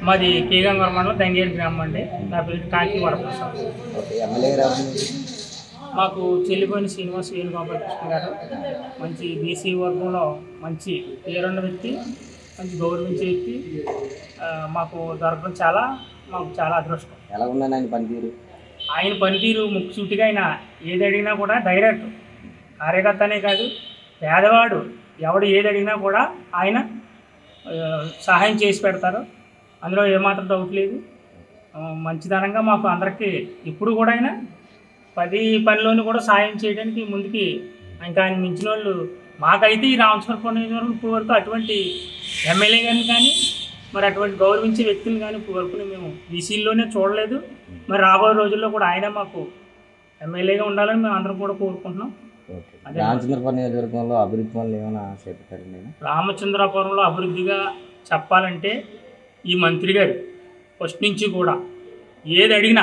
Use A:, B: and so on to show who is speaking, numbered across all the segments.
A: మాది కేగంగవరం మండలం దంగేరు గ్రామం అండి నా పేరు కాకి వరప్రసాద్
B: ఓకే ఎమ్మెల్యే గారు ఎవరు మీరు?
A: మాకు చెల్లిపోయిన శ్రీనివాస్ వేణుగోపాలకృష్ణ గారు మంచి బీసీ వర్గంలో మంచి పేరున్న వ్యక్తి మంచి గౌరవించే వ్యక్తి ఆ, మాకు దొరకడం చాలా మాకు చాలా అదృష్టం
B: ఎలా ఉందండి ఆయన పనితీరు
A: ఆయన పనితీరు ముక్కుసూటిగా ఆయన ఏది అడిగినా కూడా డైరెక్ట్ కార్యకర్తనే కాదు పేదవాడు ఎవడు ఏది అడిగినా కూడా ఆయన ఆ, సహాయం చేసి పెడతారు అందులో ఏమాత్రం డౌట్ లేదు ఆ, మంచిదనంగా మాకు అందరికీ ఇప్పుడు కూడా ఆయన పది పనిలోని కూడా సాయం చేయడానికి ముందుకి ఇంకా ఆయన మించిన వాళ్ళు మాకైతే ఈ రామచంద్రపురం నియోజకవర్గం ఇప్పుడు వరకు అటువంటి ఎమ్మెల్యే గారిని కానీ మరి అటువంటి గౌరవించే వ్యక్తులు కానీ ఇప్పుడు వరకు మేము బీసీల్లోనే చూడలేదు మరి రాబోయే రోజుల్లో కూడా ఆయన మాకు ఎమ్మెల్యేగా ఉండాలని మేము అందరం కూడా కోరుకుంటున్నాం
B: ఓకే
A: అదే.
B: రామచంద్రపురం నియోజకవర్గంలో అభివృద్ధి పనులు ఏమైనా చేపట్టారండి ఆయన?
A: రామచంద్రాపురంలో అభివృద్ధిగా చెప్పాలంటే ఈ మంత్రి గారు ఫస్ట్ నుంచి కూడా ఏది అడిగినా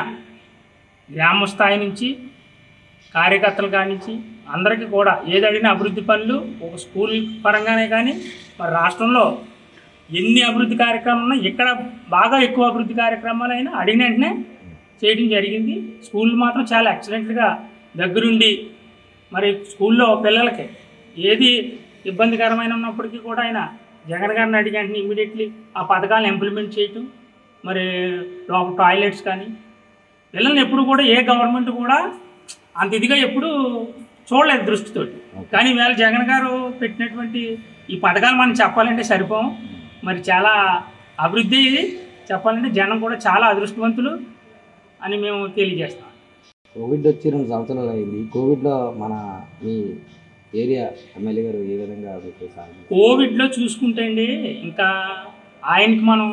A: గ్రామ స్థాయి నుంచి కార్యకర్తల కానించి అందరికీ కూడా ఏది అడిగినా అభివృద్ధి పనులు ఒక స్కూల్ పరంగానే కానీ మరి రాష్ట్రంలో ఎన్ని అభివృద్ధి కార్యక్రమాలు ఉన్నాయి ఇక్కడ బాగా ఎక్కువ అభివృద్ధి కార్యక్రమాలు అయినా అడిగిన వెంటనే చేయడం జరిగింది స్కూల్ మాత్రం చాలా ఎక్సలెంట్గా దగ్గరుండి మరి స్కూల్లో పిల్లలకి ఏది ఇబ్బందికరమైన ఉన్నప్పటికీ కూడా ఆయన జగన్ గారిని అడిగి వెంటనే ఇమీడియట్లీ ఆ పథకాలను ఇంప్లిమెంట్ చేయటం మరి లోపల టాయిలెట్స్ కానీ పిల్లల్ని ఎప్పుడు కూడా ఏ గవర్నమెంట్ కూడా అంత ఇదిగా ఎప్పుడు చూడలేదు దృష్టితోటి కానీ వేళ జగన్ గారు పెట్టినటువంటి ఈ పథకాలు మనం చెప్పాలంటే సరిపోం మరి చాలా అభివృద్ధి చెప్పాలంటే జనం కూడా చాలా అదృష్టవంతులు అని మేము తెలియజేస్తాం
B: కోవిడ్ వచ్చి రెండు సంవత్సరాలు అయింది ఈ కోవిడ్లో మన మీ ఏరియా ఎమ్మెల్యే గారు ఏ విధంగా మీకు సాయం
A: కోవిడ్లో చూసుకుంటే అండి ఇంకా ఆయనకి మనం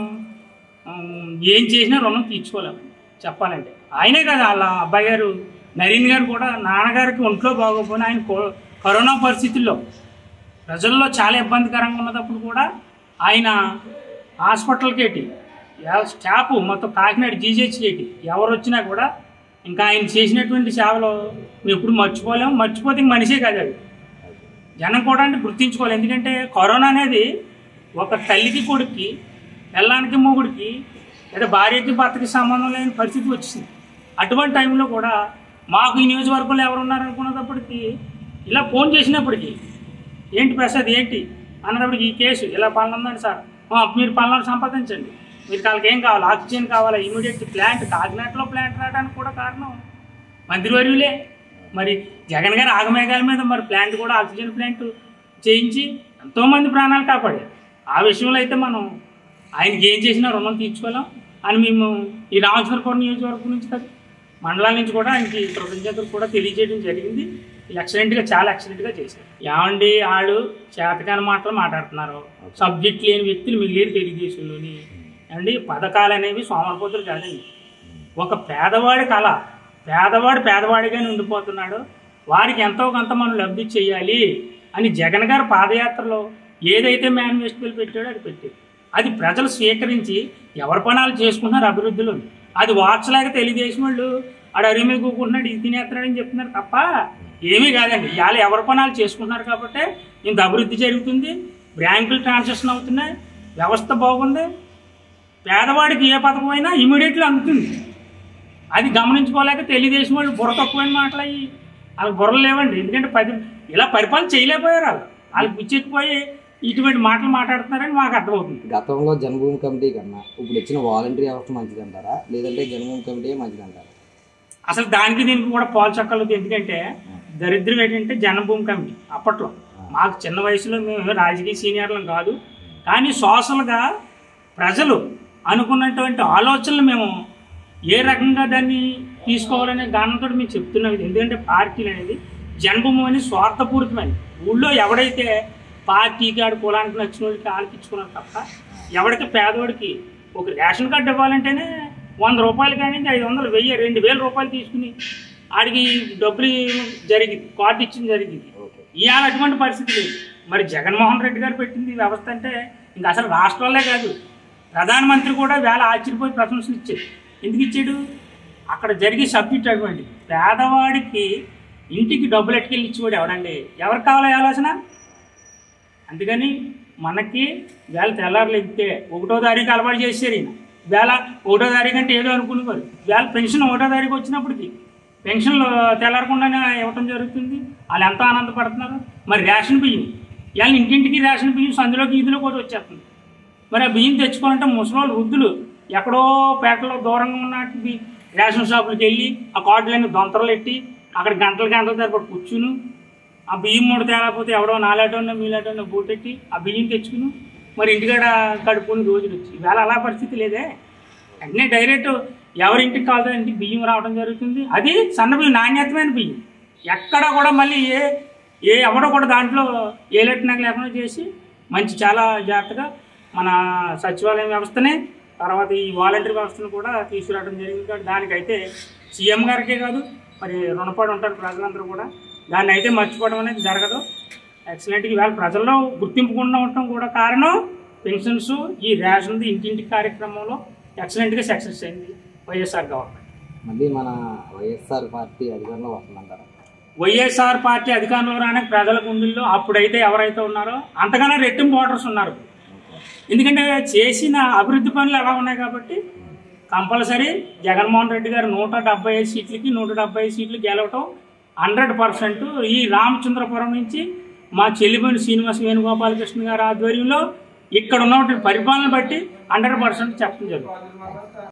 A: ఉమ్, ఏం చేసినా రుణం తీర్చుకోలేము చెప్పాలంటే ఆయనే కదా వాళ్ళ అబ్బాయి గారు నరీన్ గారు కూడా నాన్నగారికి ఒంట్లో బాగోపోయినా ఆయన కో- కరోనా పరిస్థితుల్లో ప్రజల్లో చాలా ఇబ్బందికరంగా ఉన్నప్పుడు కూడా ఆయన హాస్పిటల్కి ఏంటి స్టాఫ్ మొత్తం కాకినాడ జీజేచ్కి ఏంటి ఎవరు వచ్చినా కూడా ఇంకా ఆయన చేసినటువంటి సేవలు మేము ఎప్పుడు మర్చిపోలేము మర్చిపోతే ఇంక మనిషే కాదు అది జనం కూడా అంటే గుర్తించుకోవాలి ఎందుకంటే కరోనా అనేది ఒక తల్లికి కొడుక్కి పిల్లానికి మొగుడికి లేదా భార్యకి భర్తకి సంబంధం లేని పరిస్థితి వచ్చింది అటువంటి టైంలో కూడా మాకు ఈ నియోజకవర్గంలో ఎవరు ఉన్నారనుకున్నప్పటికీ ఇలా ఫోన్ చేసినప్పటికీ ఏంటి ప్రసాద్ ఏంటి అన్నప్పటికి ఈ కేసు ఇలా పనులు ఉందండి సార్ "ఆ, మీరు పనులను సంపాదించండి మీరు వాళ్ళకి ఏం కావాలి ఆక్సిజన్ కావాలా ఇమీడియట్ ప్లాంట్ కాకినాడలో ప్లాంట్ రావడానికి కూడా కారణం మంత్రివర్యులే మరి జగన్ గారి ఆగమేఘాల మీద మరి ప్లాంట్ కూడా ఆక్సిజన్ ప్లాంట్ చేయించి ఎంతోమంది ప్రాణాలు కాపాడారు ఆ విషయంలో అయితే మనం ఆయనకి ఏం చేసినా రుణం తీర్చుకోలేం అని మేము ఈ రామచంద్రపురం నియోజకవర్గం నుంచి కాదు మండలాల నుంచి కూడా ఆయనకి కృతజ్ఞతలు కూడా తెలియజేయడం జరిగింది ఎక్సలెంట్గా చాలా ఎక్సలెంట్గా చేశారు ఏమండి వాళ్ళు చేతకాని మాటలు మాట్లాడుతున్నారు సబ్జెక్ట్ లేని వ్యక్తులు మిగిలిన తెలుగుదేశంలోని ఏమండి పథకాలు అనేవి సోమరపోతులు కాదండి ఒక పేదవాడి కళ పేదవాడు పేదవాడిగానే ఉండిపోతున్నాడు వారికి ఎంతో కొంత మనం లబ్ధి చేయాలి అని జగన్ గారు పాదయాత్రలో ఏదైతే మేనిఫెస్టోలు పెట్టాడో అది పెట్టాడు అది ప్రజలు స్వీకరించి ఎవరి పనాలు చేసుకుంటున్నారు అభివృద్ధిలో అది వార్చలేక తెలుగుదేశం వాళ్ళు ఆడ అరి మీద కూకుంటున్నాడు ఇది తినేస్తున్నాడని చెప్తున్నారు తప్ప ఏమీ కాదండి ఇవాళ ఎవరి పనాలు చేసుకుంటున్నారు కాబట్టి ఇంత అభివృద్ధి జరుగుతుంది బ్యాంకులు ట్రాన్సాక్షన్ అవుతున్నాయి వ్యవస్థ బాగుంది పేదవాడికి ఏ పథకం అయినా ఇమీడియట్లీ అందుతుంది అది గమనించుకోలేక తెలుగుదేశం వాళ్ళు బుర్ర తక్కువైన మాటలయ్యి వాళ్ళకి బుర్రలు లేవండి ఎందుకంటే పది ఇలా పరిపాలన చేయలేకపోయారు వాళ్ళు వాళ్ళకి పిచ్చెక్కిపోయి ఇటువంటి మాటలు మాట్లాడుతున్నారని మాకు అర్థమవుతుంది
B: గతంలో జన్మభూమి కమిటీ కన్నా ఇప్పుడు ఇచ్చిన వాలంటీర్ వ్యవస్థ మంచిదంటారా లేదంటే జన్మభూమి కమిటీ మంచిదంటారా
A: అసలు దానికి దీనికి కూడా పాలు చక్కలేదు ఎందుకంటే దరిద్రం ఏంటంటే జన్మభూమి కమిటీ అప్పట్లో మాకు చిన్న వయసులో మేము రాజకీయ సీనియర్లం కాదు కానీ సోషల్గా ప్రజలు అనుకున్నటువంటి ఆలోచనలు మేము ఏ రకంగా దాన్ని తీసుకోవాలనే దానితో మేము చెప్తున్నాం ఇది. ఎందుకంటే పార్టీలు అనేది జన్మభూమి అనేది స్వార్థపూరితమైనది ఊళ్ళో ఎవడైతే పార్టీకి ఆడు కులానికి నచ్చిన వాళ్ళకి వాళ్ళకి ఇచ్చుకున్నారు తప్ప ఎవరికి పేదవాడికి ఒక రేషన్ కార్డు ఇవ్వాలంటేనే వంద రూపాయలు కానీ ఐదు వందలు వెయ్యి రెండు వేల రూపాయలు తీసుకుని ఆడికి డబ్బులు జరిగింది కార్డు ఇచ్చింది జరిగింది
B: ఓకే
A: ఇవాళ అటువంటి పరిస్థితి లేదు మరి జగన్మోహన్ రెడ్డి గారు పెట్టింది ఈ వ్యవస్థ అంటే ఇంకా అసలు రాష్ట్రాలే కాదు ప్రధానమంత్రి కూడా వేళ ఆశ్చర్యపోయి ప్రశంసలు ఇచ్చాడు ఎందుకు ఇచ్చాడు అక్కడ జరిగే సబ్జెక్ట్ అటువంటి పేదవాడికి ఇంటికి డబ్బులు ఎట్టుకెళ్ళి ఇచ్చేవాడు ఎవడండి ఎవరికి కావాలో ఈ ఆలోచన అందుకని మనకి వేళ తెల్లారులు ఎక్కితే ఒకటో తారీఖు అలవాటు చేశారు ఈయన వేళ ఒకటో తారీఖు అంటే ఏదో అనుకునేవారు వేళ పెన్షన్ ఒకటో తారీఖు వచ్చినప్పటికి పెన్షన్లు తెల్లారకుండానే ఇవ్వటం జరుగుతుంది వాళ్ళు ఎంత ఆనందపడుతున్నారు మరి రేషన్ బియ్యం ఇవాళ ఇంటింటికి రేషన్ బియ్యం సందులోకి ఈదులో కూడా వచ్చేస్తుంది మరి ఆ బియ్యం తెచ్చుకోవాలంటే ముసలోళ్ళు వృద్ధులు ఎక్కడో పేటలో దూరంగా ఉన్నటువంటి రేషన్ షాపులకు వెళ్ళి ఆ కార్డులన్నీ దొంతరలు ఎట్టి అక్కడ గంటల గంటల తరబడి కూర్చుని ఆ బియ్యం మూడు తేలేకపోతే ఎవడో నాలాటోనో మీలాటోనో బూటెట్టి ఆ బియ్యం తెచ్చుకుని మరి ఇంటికాడ గడుపుకుని రోజులు వచ్చి ఇవాళ అలా పరిస్థితి లేదే వెంటనే డైరెక్ట్ ఎవరింటికి కావాలో ఇంటికి బియ్యం రావడం జరుగుతుంది అది సన్న బియ్యం నాణ్యతమైన బియ్యం ఎక్కడ కూడా మళ్ళీ ఏ ఏ ఎవడో కూడా దాంట్లో ఏ లెట్టినాక లేకుండా చేసి మంచి చాలా జాగ్రత్తగా మన సచివాలయం వ్యవస్థనే తర్వాత ఈ వాలంటరీ వ్యవస్థను కూడా తీసుకురావడం జరిగింది కాబట్టి దానికైతే సీఎం గారికే కాదు మరి రుణపడి ఉంటారు ప్రజలందరూ కూడా దాన్ని అయితే మర్చిపోవడం అనేది జరగదు ఎక్సలెంట్గా ఇవాళ ప్రజల్లో గుర్తింపుకుండా ఉండటం కూడా కారణం పెన్షన్స్ ఈ రేషన్ది ఇంటింటి కార్యక్రమంలో ఎక్సలెంట్గా సక్సెస్ అయింది వైఎస్ఆర్ గవర్నమెంట్
B: మళ్ళీ మన వైఎస్ఆర్ పార్టీ అధికారంలో వస్తుందంటారా
A: వైఎస్ఆర్ పార్టీ అధికారంలో రానికి ప్రజల గుండెల్లో అప్పుడైతే ఎవరైతే ఉన్నారో అంతకన్నా రెట్టింపు ఓటర్స్ ఉన్నారు ఎందుకంటే చేసిన అభివృద్ధి పనులు ఎలా ఉన్నాయి కాబట్టి కంపల్సరీ జగన్మోహన్ రెడ్డి గారు నూట డెబ్బై ఐదు సీట్లకి నూట డెబ్బై ఐదు సీట్లు గెలవటం హండ్రెడ్ పర్సెంట్ ఈ రామచంద్రపురం నుంచి మా చెల్లిపోయిన శ్రీనివాస వేణుగోపాలకృష్ణ గారి ఆధ్వర్యంలో ఇక్కడ ఉన్నటువంటి పరిపాలన బట్టి హండ్రెడ్ పర్సెంట్ చెప్పడం జరుగుతుంది